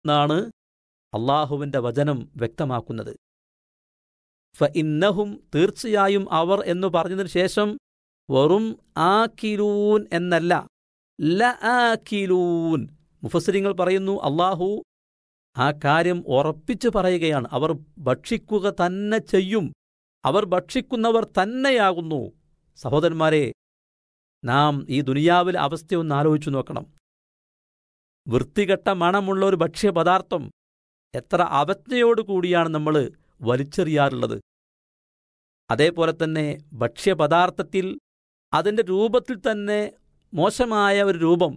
എന്നാണ് അള്ളാഹുവിന്റെ വചനം വ്യക്തമാക്കുന്നത് ഫ ഇന്നഹും തീർച്ചയായും അവർ എന്ന് പറഞ്ഞതിന് ശേഷം വെറും ആക്കിലൂൻ എന്നല്ല ല ആക്കിലൂൻ മുഫസരിങ്ങൾ പറയുന്നു അള്ളാഹു ആ കാര്യം ഉറപ്പിച്ചു പറയുകയാണ് അവർ ഭക്ഷിക്കുക തന്നെ ചെയ്യും അവർ ഭക്ഷിക്കുന്നവർ തന്നെയാകുന്നു സഹോദരന്മാരെ നാം ഈ ദുനിയാവിലെ അവസ്ഥയൊന്ന് ആലോചിച്ചു നോക്കണം വൃത്തികെട്ട മണമുള്ള ഒരു ഭക്ഷ്യപദാർത്ഥം എത്ര അവജ്ഞയോടുകൂടിയാണ് നമ്മൾ വലിച്ചെറിയാറുള്ളത് അതേപോലെ തന്നെ ഭക്ഷ്യപദാർത്ഥത്തിൽ അതിൻ്റെ രൂപത്തിൽ തന്നെ മോശമായ ഒരു രൂപം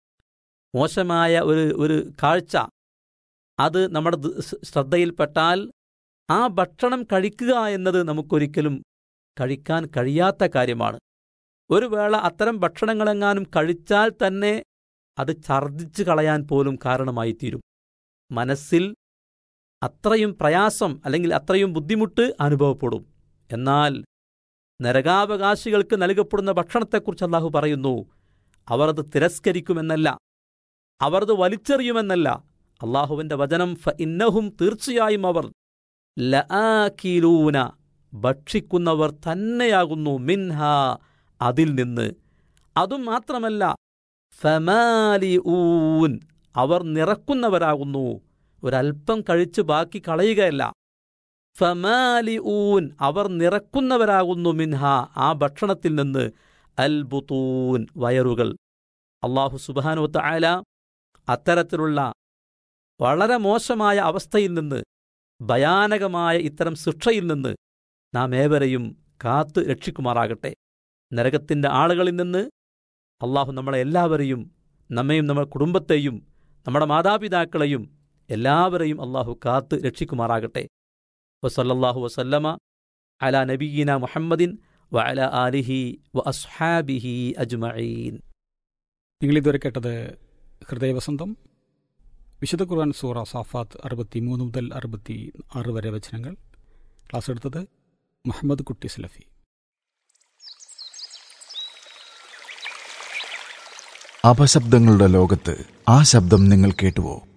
മോശമായ ഒരു ഒരു കാഴ്ച അത് നമ്മുടെ ദ് ശ്രദ്ധയിൽപ്പെട്ടാൽ ആ ഭക്ഷണം കഴിക്കുക എന്നത് നമുക്കൊരിക്കലും കഴിക്കാൻ കഴിയാത്ത കാര്യമാണ് ഒരു വേള അത്തരം ഭക്ഷണങ്ങളെങ്ങാനും കഴിച്ചാൽ തന്നെ അത് ഛർദ്ദിച്ചു കളയാൻ പോലും കാരണമായി തീരും മനസ്സിൽ അത്രയും പ്രയാസം അല്ലെങ്കിൽ അത്രയും ബുദ്ധിമുട്ട് അനുഭവപ്പെടും എന്നാൽ നരകാവകാശികൾക്ക് നൽകപ്പെടുന്ന ഭക്ഷണത്തെക്കുറിച്ച് അള്ളാഹു പറയുന്നു അവർ അത് തിരസ്കരിക്കുമെന്നല്ല അവർ അത് വലിച്ചെറിയുമെന്നല്ല അള്ളാഹുവിന്റെ വചനം ഫ ഇന്നഹും തീർച്ചയായും അവർ ലആകീലൂന ഭക്ഷിക്കുന്നവർ തന്നെയാകുന്നു മിൻഹ അതിൽ നിന്ന് അതും മാത്രമല്ല ഫമാലി ഊൻ അവർ നിറക്കുന്നവരാകുന്നു ഒരൽപ്പം കഴിച്ച് ബാക്കി കളയുകയല്ല ഫമാലി ഊൻ അവർ നിറക്കുന്നവരാകുന്നു മിൻഹ ആ ഭക്ഷണത്തിൽ നിന്ന് അൽബുത്തൂൻ വയറുകൾ അള്ളാഹു സുബാനുവത്ത ആല അത്തരത്തിലുള്ള വളരെ മോശമായ അവസ്ഥയിൽ നിന്ന് ഭയാനകമായ ഇത്തരം ശിക്ഷയിൽ നിന്ന് നാം ഏവരെയും കാത്ത് രക്ഷിക്കുമാറാകട്ടെ നരകത്തിൻ്റെ ആളുകളിൽ നിന്ന് അള്ളാഹു നമ്മളെ എല്ലാവരെയും നമ്മയും നമ്മുടെ കുടുംബത്തെയും നമ്മുടെ മാതാപിതാക്കളെയും എല്ലാവരെയും അള്ളാഹു കാത്ത് രക്ഷിക്കുമാറാകട്ടെ വസല്ലല്ലാഹു വസല്ലമ അല നബീന മുഹമ്മദിൻ വ അല ആലിഹി വ അസ്ഹാബിഹി അജ്മഈൻ നിങ്ങളിതുവരെ കേട്ടത് ഹൃദയവസന്തം വിശുദ്ധ ഖുർആൻ സൂറ സാഫാത്ത് അറുപത്തി മൂന്ന് മുതൽ അറുപത്തി ആറ് വരെ വചനങ്ങൾ ക്ലാസ് എടുത്തത് മുഹമ്മദ് കുട്ടി സലഫി അപശബ്ദങ്ങളുടെ ലോകത്ത് ആ ശബ്ദം നിങ്ങൾ കേട്ടുവോ